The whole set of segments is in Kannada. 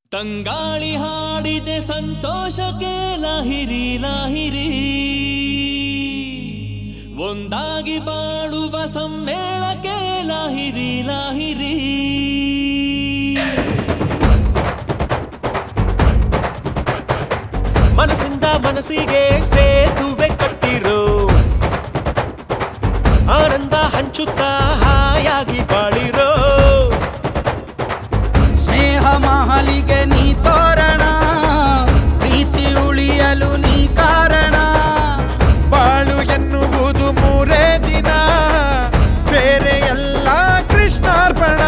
ತಂಗಾಳಿ ಹಾಡಿದೆ ಸಂತೋಷಕ್ಕೆ ಲಾಹಿರಿ ಲಾಹಿರಿ ಒಂದಾಗಿ ಬಾಳುವ ಸಮ್ಮೇಳಕ್ಕೆ ಲಾಹಿರಿ ಲಾಹಿರಿ ಮನಸ್ಸಿಂದ ಮನಸ್ಸಿಗೆ ಸೇತುವೆ ಕಟ್ಟಿರೋ ಆನಂದ ಹಂಚುತ್ತಾ ಹಾಯಾಗಿ ಬಾಳಿರೋ ಸ್ನೇಹ ಮಹಲಿಗೆ ನೀ ತೋರಣ ಪ್ರೀತಿ ಉಳಿಯಲು ನೀ ಕಾರಣ ಬಾಳು ಎನ್ನುವುದು ಮೂರೇ ದಿನ ಬೇರೆ ಎಲ್ಲ ಕೃಷ್ಣಾರ್ಪಣ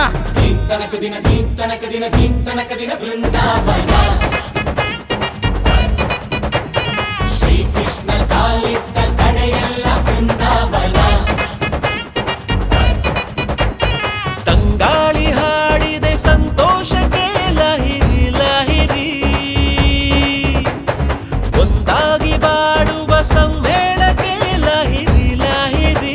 ತಂಗಾಳಿ ಹಾಡಿದೆ ಸಂತೋಷಕ್ಕೆ ಲಹಿರಿ ಲಹಿರಿ ಒಂದಾಗಿ ಬಾಡುವ ಸಮ್ಮೇಳಕ್ಕೆ ಲಹಿರಿ ಲಹಿರಿ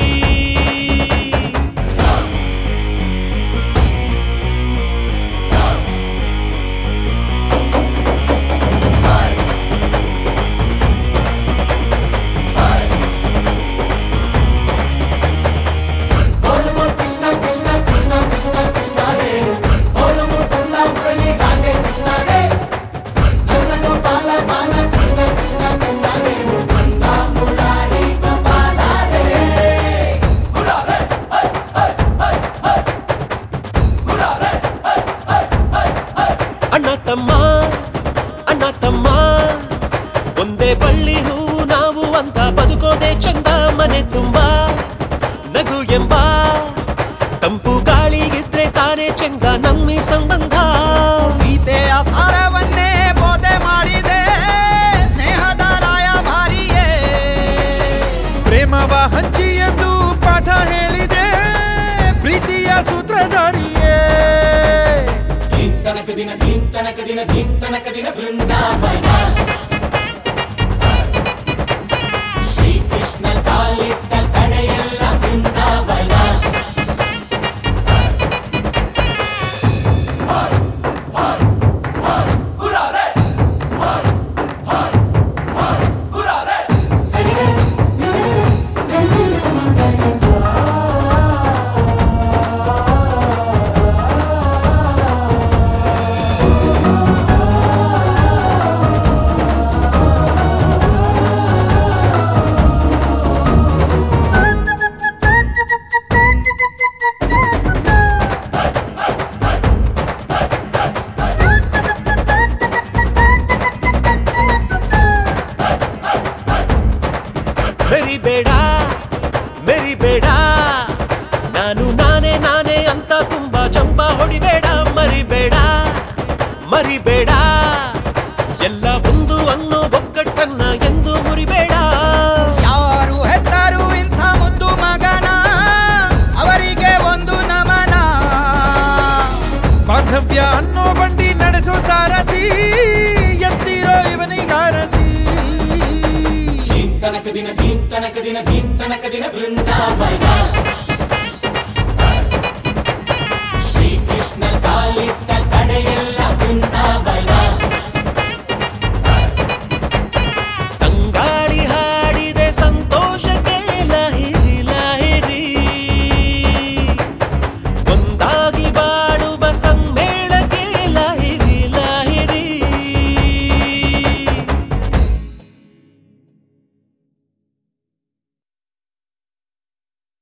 ಅಣ್ಣ ತಮ್ಮ ಅಣ್ಣ ತಮ್ಮ ಒಂದೇ ಬಳ್ಳಿ ಹೂವು ನಾವು ಅಂತ ಬದುಕೋದೆ ಚಂದ ಮನೆ ತುಂಬಾ ನಗು ಎಂಬ ತಂಪು ಗಾಳಿಗಿದ್ರೆ ತಾನೇ ಚಂದ ನಮ್ಮಿ ಸಂಬಂಧ ಗೀತೆಯ ಸಾರವನ್ನೇ ಬೋಧೆ ಮಾಡಿದೆ ಸ್ನೇಹದ ರಾಯಭಾರಿಯೇ ಪ್ರೇಮವ ಹಂಚಿ ಎಂದು ಪಾಠ ಹೇಳಿದೆ ಪ್ರೀತಿಯ ಸೂತ್ರಧಾರಿಯೇ ಮೆರಿಬೇಡ ಮೆರಿಬೇಡ ನಾನು ನಾನೇ ನಾನೇ ಅಂತ ತುಂಬಾ ಚಂಪ ಹೊಡಿಬೇಡ ಮರಿಬೇಡ ಮರಿಬೇಡ ಎಲ್ಲ ಒಂದು ಅನ್ನೋ ಒಗ್ಗಟ್ಟನ್ನ ಎಂದು ಮುರಿಬೇಡ ಯಾರು ಹೆತ್ತರು ಇಂಥ ಮುದ್ದು ಮಗನ ಅವರಿಗೆ ಒಂದು ನಮನ ಬಾಂಧವ್ಯ ಅನ್ನೋ ಬಂಡಿ ನಡೆಸೋ ಸಾರಥಿ ಎತ್ತಿರೋ ಇವನಿಗಾರತಿ ತನಕ ದಿನ ದಿನ ತನಕ ದಿನ ದಿನ ತನಕ ದಿನ ಬೃಂದಾವನ